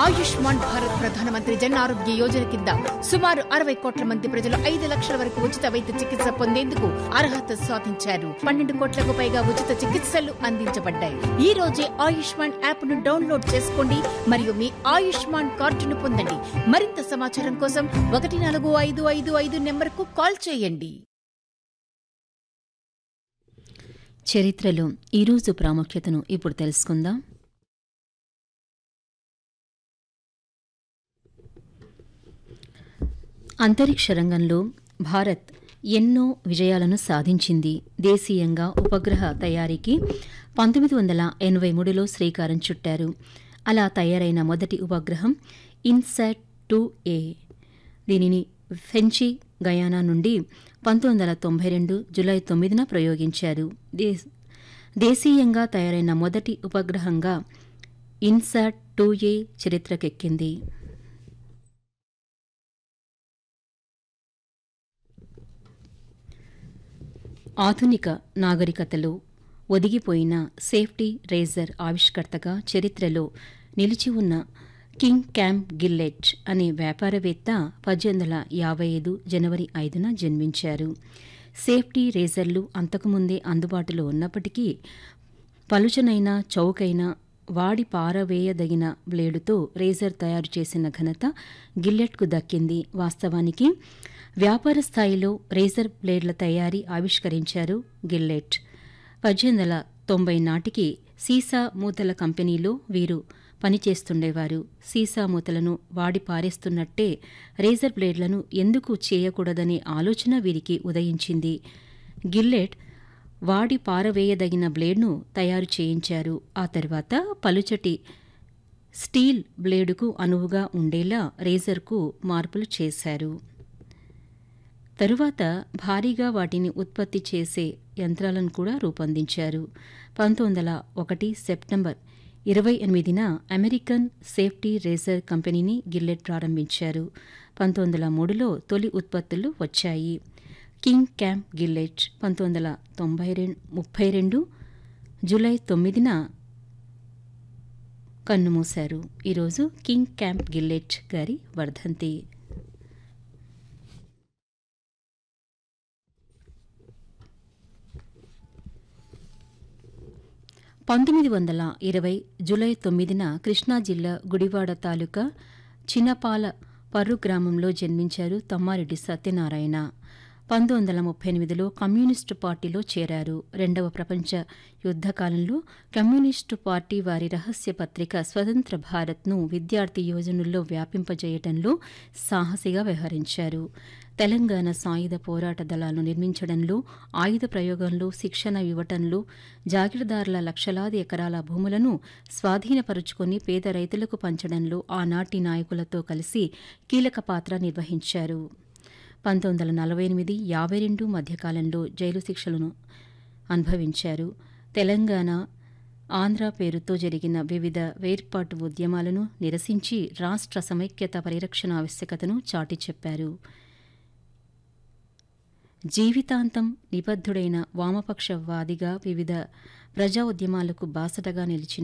ఆయుష్మాన్ భారత్ ప్రధానమంత్రి జన్ ఆరోగ్య యోజన కింద సుమారు అరవై కోట్ల మంది ప్రజలు ఐదు లక్షల వరకు ఉచిత వైద్య చికిత్స పొందేందుకు అర్హత సాధించారు పన్నెండు కోట్లకు పైగా ఉచిత చికిత్సలు అందించబడ్డాయి ఈ రోజే ఆయుష్మాన్ యాప్ ను డౌన్లోడ్ చేసుకోండి మరియు మీ ఆయుష్మాన్ కార్డును పొందండి మరింత సమాచారం కోసం ఒకటి నాలుగు ఐదు ఐదు ఐదు నెంబర్కు కాల్ చేయండి చరిత్రలో ఈరోజు ప్రాముఖ్యతను ఇప్పుడు తెలుసుకుందాం అంతరిక్ష రంగంలో భారత్ ఎన్నో విజయాలను సాధించింది దేశీయంగా ఉపగ్రహ తయారీకి పంతొమ్మిది వందల ఎనభై మూడులో శ్రీకారం చుట్టారు అలా తయారైన మొదటి ఉపగ్రహం ఇన్సాట్ టూ ఏ దీనిని ఫెంచి గయానా నుండి పంతొమ్మిది వందల తొంభై రెండు జులై తొమ్మిదిన ప్రయోగించారు దే- దేశీయంగా తయారైన మొదటి ఉపగ్రహంగా ఇన్సాట్ టూ ఏ చరిత్రకెక్కింది ఆధునిక నాగరికతలో ఒదిగిపోయిన సేఫ్టీ రేజర్ ఆవిష్కర్తగా చరిత్రలో నిలిచి ఉన్న కింగ్ క్యాంప్ గిల్లెట్ అనే వ్యాపారవేత్త పద్దెనిమిది వందల యాభై ఐదు జనవరి ఐదున జన్మించారు సేఫ్టీ రేజర్లు అంతకుముందే అందుబాటులో ఉన్నప్పటికీ పలుచనైన చౌకైన వాడి పారవేయదగిన బ్లేడుతో రేజర్ తయారు చేసిన ఘనత గిల్లెట్కు దక్కింది వాస్తవానికి వ్యాపార స్థాయిలో రేజర్ బ్లేడ్ల తయారీ ఆవిష్కరించారు గిల్లెట్ పద్దెనిమిది వందల తొంభై నాటికి సీసా మూతల కంపెనీలో వీరు పనిచేస్తుండేవారు సీసా మూతలను వాడి పారేస్తున్నట్టే రేజర్ బ్లేడ్లను ఎందుకు చేయకూడదనే ఆలోచన వీరికి ఉదయించింది గిల్లెట్ వాడి పారవేయదగిన బ్లేడ్ను తయారు చేయించారు ఆ తర్వాత పలుచటి స్టీల్ బ్లేడుకు అనువుగా ఉండేలా రేజర్కు మార్పులు చేశారు తరువాత భారీగా వాటిని ఉత్పత్తి చేసే యంత్రాలను కూడా రూపొందించారు పంతొమ్మిది వందల ఒకటి సెప్టెంబర్ ఇరవై ఎనిమిదిన అమెరికన్ సేఫ్టీ రేజర్ కంపెనీని గిల్లెట్ ప్రారంభించారు పంతొమ్మిది వందల మూడులో తొలి ఉత్పత్తులు వచ్చాయి కింగ్ క్యాంప్ గిల్లెట్ పంతొమ్మిది వందల తొంభై రెండు ముప్పై రెండు జూలై తొమ్మిదిన కన్నుమూశారు ఈరోజు కింగ్ క్యాంప్ గిల్లెట్ గారి వర్ధంతి పంతొమ్మిది వందల ఇరవై జూలై తొమ్మిదిన కృష్ణా జిల్లా గుడివాడ తాలూకా చిన్నపాల పర్రు గ్రామంలో జన్మించారు తమ్మారెడ్డి సత్యనారాయణ పంతొమ్మిది వందల ముప్పై ఎనిమిదిలో కమ్యూనిస్టు పార్టీలో చేరారు రెండవ ప్రపంచ యుద్ధ కాలంలో కమ్యూనిస్టు పార్టీ వారి రహస్య పత్రిక స్వతంత్ర భారత్ను విద్యార్థి యోజనల్లో వ్యాపింపజేయటంలో సాహసిగా వ్యవహరించారు తెలంగాణ సాయుధ పోరాట దళాలను నిర్మించడంలో ఆయుధ ప్రయోగంలో శిక్షణ ఇవ్వటంలో జాగీరదారుల లక్షలాది ఎకరాల భూములను స్వాధీనపరుచుకొని పేద రైతులకు పంచడంలో ఆనాటి నాయకులతో కలిసి కీలక పాత్ర నిర్వహించారు పంతొమ్మిది వందల నలభై ఎనిమిది యాభై రెండు మధ్యకాలంలో జైలు శిక్షలను అనుభవించారు తెలంగాణ ఆంధ్ర పేరుతో జరిగిన వివిధ వేర్పాటు ఉద్యమాలను నిరసించి రాష్ట్ర సమైక్యత పరిరక్షణ ఆవశ్యకతను చాటి చెప్పారు జీవితాంతం నిబద్ధుడైన వామపక్షవాదిగా వివిధ ప్రజా ఉద్యమాలకు బాసటగా నిలిచిన